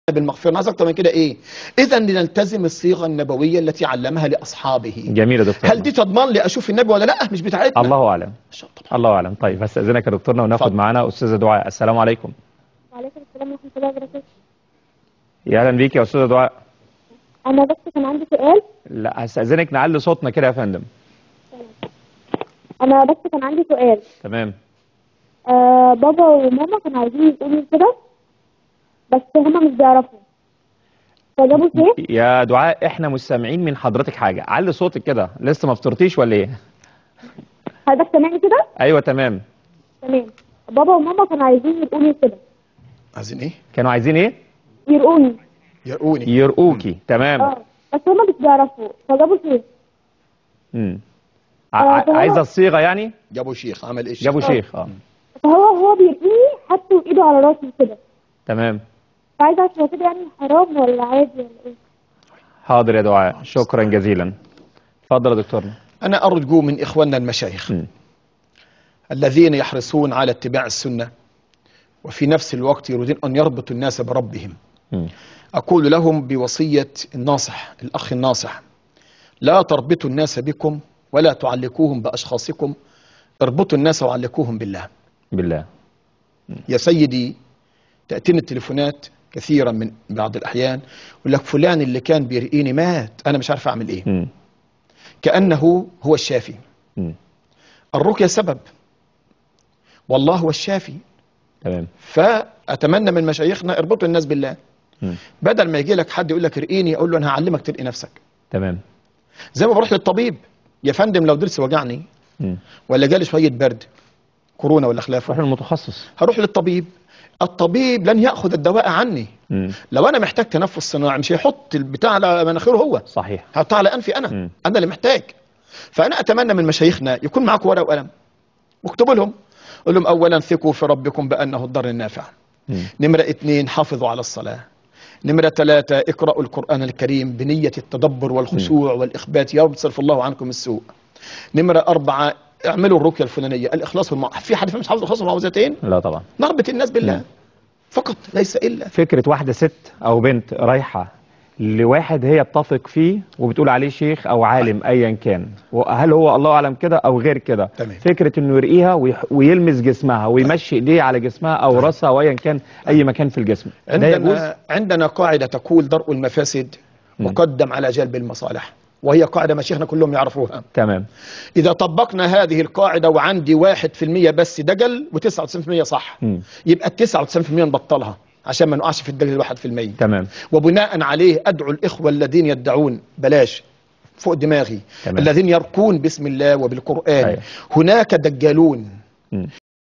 بالمغفره عايز اكتر من كده ايه اذا لنلتزم الصيغه النبويه التي علمها لاصحابه جميل يا دكتور هل دي تضمن لي اشوف النبي ولا لا مش بتاعتنا الله اعلم إن شاء الله. الله اعلم طيب هستاذنك يا دكتورنا وناخد اتفضل. معانا استاذه دعاء السلام عليكم وعليكم السلام ورحمة الله وبركاته يا اهلا بيك يا استاذه دعاء أنا بس كان عندي سؤال لا هستاذنك نعلي صوتنا كده يا فندم أنا بس كان عندي سؤال تمام آه بابا وماما كانوا عايزين يقولوا كده بس هما مش بيعرفوا فجابوا شيخ يا دعاء احنا مش سامعين من حضرتك حاجه علي صوتك كده لسه ما فطرتيش ولا ايه حضرتك سامعني كده؟ ايوه تمام تمام بابا وماما كانوا عايزين يقولوا كده عايزين ايه كانوا عايزين ايه يرقوني يرقوني يرقوكي تمام اه بس هما مش بيعرفوا فجابوا شيخ امم آه، ع- فهو- عايزه الصيغه يعني جابوا شيخ عمل ايه الشيخ؟ جابوا شيخ اه فهو هو بيرقيني حطوا ايده على راسي كده تمام فعايزة أعرف هو كده يعني حرام ولا عادي ولا ايه؟ حاضر يا دعاء شكرا جزيلا اتفضل يا دكتورنا انا ارجو من اخواننا المشايخ مم. الذين يحرصون على اتباع السنه وفي نفس الوقت يريدون ان يربطوا الناس بربهم مم. أقول لهم بوصية الناصح الأخ الناصح لا تربطوا الناس بكم ولا تعلقوهم بأشخاصكم اربطوا الناس وعلقوهم بالله بالله يا سيدي تأتيني التليفونات كثيرا من بعض الأحيان يقول لك فلان اللي كان بيرقيني مات أنا مش عارف أعمل إيه مم. كأنه هو الشافي مم. الرقية سبب والله هو الشافي تمام فأتمنى من مشايخنا اربطوا الناس بالله مم. بدل ما يجي لك حد يقول لك ارقيني أقول له أنا هعلمك ترقي نفسك تمام زي ما بروح للطبيب يا فندم لو ضرسي وجعني مم. ولا جالي شويه برد كورونا ولا روح خلافه للمتخصص هروح للطبيب الطبيب لن ياخذ الدواء عني مم. لو انا محتاج تنفس صناعي مش هيحط البتاع على مناخيره هو صحيح هيحطها على انفي انا مم. انا اللي محتاج فانا اتمنى من مشايخنا يكون معاكم ورقه وقلم واكتبوا لهم قول لهم اولا ثقوا في ربكم بانه الضر النافع مم. نمرة اثنين حافظوا على الصلاة نمرة ثلاثة اقرأوا القرآن الكريم بنية التدبر والخشوع والإخبات يا رب صرف الله عنكم السوء نمرة أربعة اعملوا الرقية الفلانية الإخلاص والمع... في حد فيهم مش حافظ الإخلاص والمعوذتين لا طبعا نربط الناس بالله مم. فقط ليس إلا فكرة واحدة ست أو بنت رايحة لواحد هي بتثق فيه وبتقول عليه شيخ أو عالم أيا كان وهل هو الله أعلم كده أو غير كده تمام. فكرة إنه يرقيها ويح- ويلمس جسمها ويمشي إيديه على جسمها أو راسها أو أيا كان أي مكان في الجسم ده يجوز عندنا عندنا قاعدة تقول درء المفاسد مقدم على جلب المصالح وهي قاعدة مشايخنا كلهم يعرفوها تمام إذا طبقنا هذه القاعدة وعندي واحد في المية بس دجل و99% صح مم. يبقى التسعة وتسعين في المية نبطلها عشان ما نقعش في الدجل الواحد في المية تمام وبناء عليه أدعو الإخوة الذين يدعون بلاش فوق دماغي تمام. الذين يرقون باسم الله وبالقرآن أيوة. هناك دجالون مم.